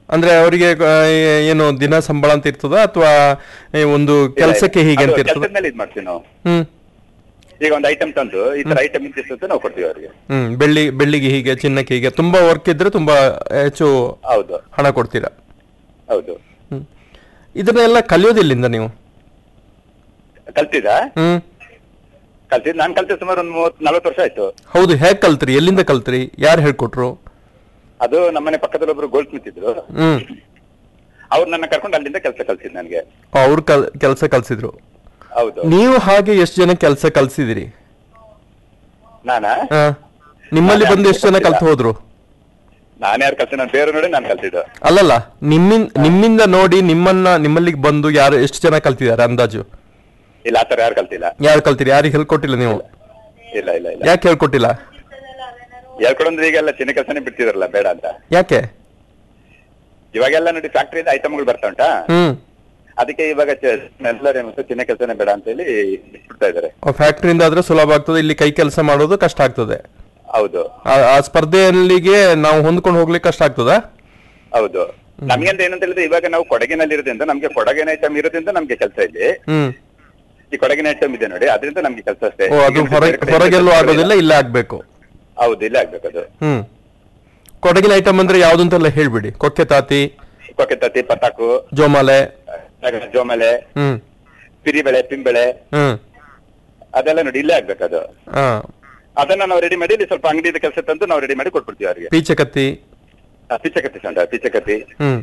ಅಂದ್ರೆ ಅವರಿಗೆ ಏನು ದಿನ ಸಂಬಳ ಅಂತ ಇರ್ತದ ಅಥವಾ ಒಂದು ಕೆಲಸಕ್ಕೆ ಹೀಗೆ ಅಂತ ಇರ್ತದ ಕೆಲಸದ ಮೇಲೆ ಇದ್ ಮಾಡ್ತೀವಿ ನಾವು ಹ್ಮ್ ಈಗ ಒಂದು ಐಟಮ್ ತಂದು ಈ ತರ ಐಟಮ್ ಇಂತಿಷ್ಟು ಅಂತ ನಾವು ಕೊಡ್ತೀವಿ ಅವ್ರಿಗೆ ಹ್ಮ್ ಬೆಳ್ಳಿ ಬೆಳ್ಳಿಗೆ ಹೀಗೆ ಚಿನ್ನಕ್ಕೆ ಹೀಗೆ ತುಂಬಾ ವರ್ಕ್ ಇದ್ರೆ ತುಂಬಾ ಹೆಚ್ಚು ಹೌದು ಹಣ ಕೊಡ್ತೀರಾ ಹೌದು ಹ್ಮ್ ಇದನ್ನೆಲ್ಲ ಕಲಿಯೋದಿಲ್ಲಿಂದ ನೀವು ಕಲ್ತಿದ ಹ್ಮ್ ಕಲ್ತಿದ್ ನಾನ್ ಕಲ್ತಿದ್ ಸುಮಾರು ಒಂದು ಮೂವತ್ ನಲ್ವತ್ತು ವರ್ಷ ಆಯ್ತು ಹೌದು ಹೇಗ್ ಕಲ್ತ್ರಿ ಎಲ್ಲಿಂದ ಕಲ್ತ್ರಿ ಯಾರು ಹೇಳ್ಕೊಟ್ರು ಅದು ನಮ್ಮನೆ ಪಕ್ಕದಲ್ಲಿ ಒಬ್ರು ಗೋಲ್ಡ್ ಸ್ಮಿತ್ ಇದ್ರು ಹ್ಮ್ ಅವ್ರು ನನ್ನ ಕರ್ಕೊಂಡು ಅಲ್ಲಿಂದ ಕೆಲಸ ಕಲ್ಸಿದ್ ನನಗೆ ಅವ್ರು ಕಲ್ ಕೆಲಸ ಕಲ್ಸಿದ್ರು ಹೌದು ನೀವು ಹಾಗೆ ಎಷ್ಟು ಜನ ಕೆಲಸ ಕಲ್ಸಿದಿರಿ ನಾನಾ ಆ, ನಿಮ್ಮಲ್ಲಿ ಬಂದು ಎಷ್ಟು ಜನ ಕಲ್ತು ಹೋದ್ರು ನಾನು ಯಾರು ಕಲ್ಸಿ ನಾನು ಬೇರೆ ನೋಡಿ ನಾನು ಕಲ್ತಿದ್ದು ಅಲ್ಲಲ್ಲ ನಿಮ್ಮಿಂದ ನಿಮ್ಮಿಂದ ನೋಡಿ ನಿಮ್ಮನ್ನ ನಿಮ್ಮಲ್ಲಿಗೆ ಬಂದು ಯಾರು ಎಷ್ಟು ಜನ ಕಲ್ತಿದ್ದಾರೆ ಅಂದಾಜು ಇಲ್ಲ ಆತರ ಯಾರು ಕಲ್ತಿಲ್ಲ ಯಾರು ಕಲ್ತಿರಿ ಯಾರಿಗೆ ಹೇಳ್ಕೊಟ್ಟಿಲ್ಲ ನೀವು ಇಲ್ಲ ಇಲ್ಲ ಇಲ್ಲ ಯಾಕೆ ಹೇಳ್ಕೊಟ್ಟಿಲ್ಲ ಹೇಳ್ಕೊಡಂದ್ರೆ ಈಗೆಲ್ಲ ಚಿನ್ನ ಕೆಲಸನೇ ಬಿಡ್ತಿದಾರಲ್ಲ ಬೇಡ ಅಂತ ಯಾಕೆ ಇವಾಗೆಲ್ಲ ನೋಡಿ ಫ್ಯಾಕ್ಟ್ರಿಯಿಂದ ಐಟಮ್ಗಳು ಬರ್ತಾ ಉಂಟಾ ಹ್ಮ್ ಅದಕ್ಕೆ ಇವಾಗ ಚ- ಎಲ್ಲರೂ ಏನ್ ಮಾಡ್ತಾರೆ, ಚಿನ್ನ ಕೆಲಸನೇ ಬೇಡ ಅಂತ ಹೇಳಿ ಬಿಟ್ಬಿಡ್ತಾ ಇದಾರೆ ಫ್ಯಾಕ್ಟ್ರಿಯಿಂದ ಆದ್ರೆ ಸುಲಭ ಆಗ್ತದೆ ಇಲ್ಲಿ ಕೈ ಕೆಲಸ ಮಾಡೋದು ಕಷ್ಟ ಆಗ್ತದೆ ಹೌದು ಆ- ಆ ಸ್ಪರ್ಧೆಯಲ್ಲಿಗೆ ನಾವು ಹೊಂದ್ಕೊಂಡು ಹೋಗ್ಲಿಕ್ಕೆ ಕಷ್ಟ ಆಗ್ತದಾ ಹೌದು ನಮ್ಗೆ ಅಂತ ಏನಂತ ಹೇಳಿದ್ರೆ ಇವಾಗ ನಾವು ಕೊಡಗಿನಲ್ಲಿ ಇರೋದ್ರಿಂದ ನಮ್ಗೆ ಕೊಡಗಿನ ಐಟಮ್ ಇರೋದ್ರಿಂದ ನಮ್ಗೆ ಕೆಲಸ ಇಲ್ಲಿ ಹ್ಮ್ ಈ ಕೊಡಗಿನ ಐಟಮ್ ಇದೆ ನೋಡಿ ಅದರಿಂದ ನಮ್ಗೆ ಕೆಲಸ ಅಷ್ಟೇ ಓ ಅದು ಈಗ ಹೊರಗೆ ಬೇರೆ ಕಡೆ ಹೊರಗೆಲ್ಲೂ ಕೆಲಸ ಆಗೋದಿಲ್ಲ ಇಲ್ಲ. ಇಲ್ಲೇ ಆಗ್ಬೇಕು ಹೌದು ಇಲ್ಲ ಆಗ್ಬೇಕು ಅದು ಹ್ಮ್ ಕೊಡಗಿನ ಐಟಮ್ ಅಂದ್ರೆ ಯಾವ್ದು ಅಂತೆಲ್ಲ ಹೇಳ್ಬಿಡಿ ಕೊಕ್ಕೆ ತಾತಿ ಕೊಕ್ಕೆ ತತ್ತಿ ಪತಾಕು ಜೋಮಾಲೆ ಜೋಮಲೆ ಹ್ಮ್ ಪಿರಿಬೆಳೆ ಪಿಂಬೆಳೆ ಹ್ಮ್ ಅದೆಲ್ಲ ನೋಡಿ ಇಲ್ಲೇ ಆಗ್ಬೇಕು ಅದು ಹಾ ಅದನ್ನ ನಾವು ರೆಡಿ ಮಾಡಿ ಇಲ್ಲಿ ಸ್ವಲ್ಪ ಅಂಗಡಿದ ಕೆಲಸ ತಂದು ನಾವು ರೆಡಿ ಮಾಡಿ ಕೊಟ್ಬಿಡ್ತೀವಿ ಅವ್ರಿಗೆ ಪೀಚೆ ಕತ್ತಿ ಆ, ಪಿಚ್ಚಕತ್ತಿ ಸಂಡ ಪಿಚ್ಚಕತ್ತಿ ಹ್ಮ್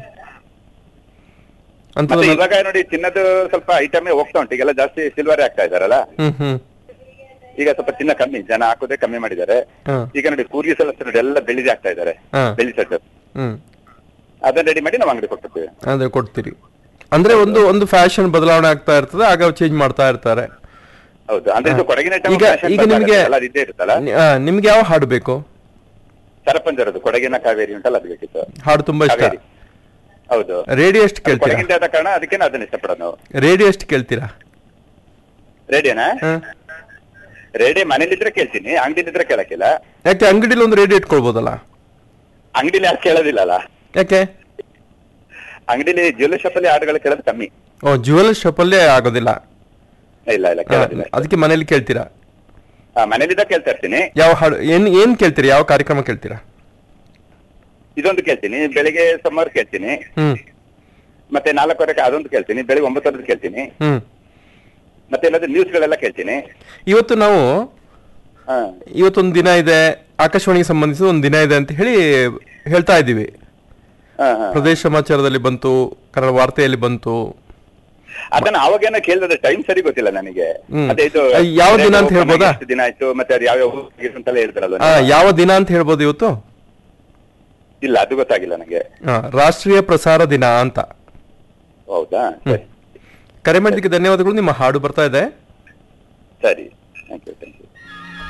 ಅಂತ ಮತ್ತೆ ಇವಾಗ ನೋಡಿ ಚಿನ್ನದ ಸ್ವಲ್ಪ ಐಟಮೇ ಹೋಗ್ತಾ ಉಂಟು ಈಗೆಲ್ಲ ಜಾಸ್ತಿ ಸಿಲ್ವರ್ ಆಗ್ತಾ ಇದಾರಲ್ಲ ಹ್ಮ್ ಹ್ಮ್ ಈಗ ಸ್ವಲ್ಪ ಚಿನ್ನ ಕಮ್ಮಿ ಜನ ಹಾಕೋದೇ ಕಮ್ಮಿ ಮಾಡಿದ್ದಾರೆ ಹಾ ಈಗ ನೋಡಿ ಕೂರ್ಗಿ ಸಲ ನೋಡಿ ಎಲ್ಲ ಬೆಳ್ಳಿದೆ ಆಗ್ತಾ ಇದ್ದಾರೆ ಹಾ. ಬೆಳ್ಳಿ ಸೆಟ್ ಹ್ಮ್ ಅದನ್ನ ರೆಡಿ ಮಾಡಿ ನಾವು ಅಂಗಡಿ ಕೊಡ್ತೀವಿ ಅದೇ ಕೊಡ್ತೀರಿ ಅಂದ್ರೆ ಒಂದು ಒಂದು ಫ್ಯಾಷನ್ ಬದಲಾವಣೆ ಆಗ್ತಾ ಇರ್ತದೆ ಆಗ ಚೇಂಜ್ ಮಾಡ್ತಾ ಇರ್ತಾರೆ ಹೌದು ಅಂದ್ರೆ ಇದು ಕೊಡಗಿನ ಐಟಮ್ ಈಗ ಈಗ ನಿಮ್ಗೆ ಅದು ಇದ್ದೇ ಇರುತ್ತಲ್ಲ ನಿ- ಆ, ನಿಮ್ಗೆ ಯಾವ ಹಾಡು ಬೇಕು ಸರಪಂಜರದು ಕೊಡಗಿನ ಕಾವೇರಿ ಉಂಟಲ್ಲ ಅದು ಬೇಕಿತ್ತು ಹಾಡು ತುಂಬಾ ಇಷ್ಟ ಕಾವೇರಿ ಹೌದು ರೇಡಿಯೋ ಎಷ್ಟು ಅದು ಕೇಳ್ತೀರಾ ಕೊಡಗಿಂದ ಆದ ಕಾರಣ ಅದಕ್ಕೆ ನಾವು ಅದನ್ನ ಇಷ್ಟಪಡೋದು ನಾವು ರೇಡಿಯೋ ಎಷ್ಟು ಕೇಳ್ತೀರಾ ರೇಡಿಯೋನಾ ಹ? ರೇಡಿಯೋ ಮನೇಲಿದ್ರೆ ಕೇಳ್ತೀನಿ ಅಂಗಡಿಲಿದ್ರೆ ಕೇಳಕ್ಕಿಲ್ಲ ಯಾಕೆ ಅಂಗಡಿಲಿ ಒಂದು ರೇಡಿಯೋ ಇಟ್ಕೊಳ್ಬೋದಲ್ಲ ಅಂಗಡಿಲಿ ಯಾರು ಕೇಳೋದಿಲ್ಲಲ್ಲ ಯಾಕೆ ಅಂಗಡಿಲಿ ಜ್ಯುವೆಲ್ಲರಿ ಶಾಪ್ ಅಲ್ಲಿ ಹಾಡುಗಳು ಕೇಳೋದು ಕಮ್ಮಿ ಓ ಜ್ಯುವೆಲ್ ಶಾಪಲ್ಲೇ ಆಗೋದಿಲ್ಲ ಇಲ್ಲ ಇಲ್ಲ ಕೇಳೋದಿಲ್ಲ ಅದಕ್ಕೆ ಮನೇಲಿ ಕೇಳ್ತೀರಾ ಆ, ಮನೇಲಿದ್ದಾಗ ಕೇಳ್ತಾ ಇರ್ತೀನಿ ಯಾವ ಹಾಡು ಏನ್ ಏನ್ ಕೇಳ್ತೀರಾ ಯಾವ ಕಾರ್ಯಕ್ರಮ ಕೇಳ್ತೀರಾ ಇದೊಂದು ಕೇಳ್ತೀನಿ ಬೆಳಿಗ್ಗೆ ಸುಮಾರು ಕೇಳ್ತೀನಿ ಹ್ಮ್ ಮತ್ತೆ ನಾಲ್ಕುವರೆಗೆ ಅದೊಂದು ಕೇಳ್ತೀನಿ ಬೆಳಿಗ್ಗೆ ಒಂಬತ್ತರದ್ದು ಕೇಳ್ತೀನಿ ಹ್ಮ್ ಮತ್ತೆ ಏನಾದ್ರು ನ್ಯೂಸ್ಗಳೆಲ್ಲ ಕೇಳ್ತೀನಿ ಇವತ್ತು ನಾವು ಹಾ ಇವತ್ತೊಂದು ದಿನ ಇದೆ ಆಕಾಶವಾಣಿಗೆ ಸಂಬಂಧಿಸಿದ ಒಂದು ದಿನ ಇದೆ ಅಂತ ಹೇಳಿ ಹೇಳ್ತಾ ಇದ್ದೀವಿ ಹಾ ಹಾ ಪ್ರದೇಶ ಸಮಾಚಾರದಲ್ಲಿ ಬಂತು ಕನ್ನಡ ವಾರ್ತೆಯಲ್ಲಿ ಬಂತು ಅದನ್ನ ಅವಾಗೇನೋ ಕೇಳಿದ್ರೆ ಟೈಮ್ ಸರಿ ಗೊತ್ತಿಲ್ಲ ನನಗೆ ಹ್ಮ್. ಮತ್ತೆ ಇದು ಅಹ್, ಯಾವ ದಿನ ಅಂತ ಹೇಳ್ಬೋದಾ? ಎಷ್ಟು ದಿನ ಆಯ್ತು ಮತ್ತೆ ಅದು ಯಾವ ಯಾವ ಊರಿಗೆ ಅಂತೆಲ್ಲ ಹೇಳ್ತಾರಲ್ವ ಆ, ಯಾವ ದಿನ ಅಂತ ಹೇಳ್ಬೋದು ಇವತ್ತು ಇಲ್ಲ ಅದು ಗೊತ್ತಾಗಿಲ್ಲ ನನಗೆ ಆ, ರಾಷ್ಟ್ರೀಯ ಪ್ರಸಾರ ದಿನ ಅಂತ ಹೌದಾ ಸರಿ ಕರೆ ಮಾಡಿದ್ದಕ್ಕೆ ಧನ್ಯವಾದಗಳು ನಿಮ್ಮ ಹಾಡು ಬರ್ತಾ ಇದೆ ಸರಿ ಥ್ಯಾಂಕ್ ಯು ಥ್ಯಾಂಕ್ ಯು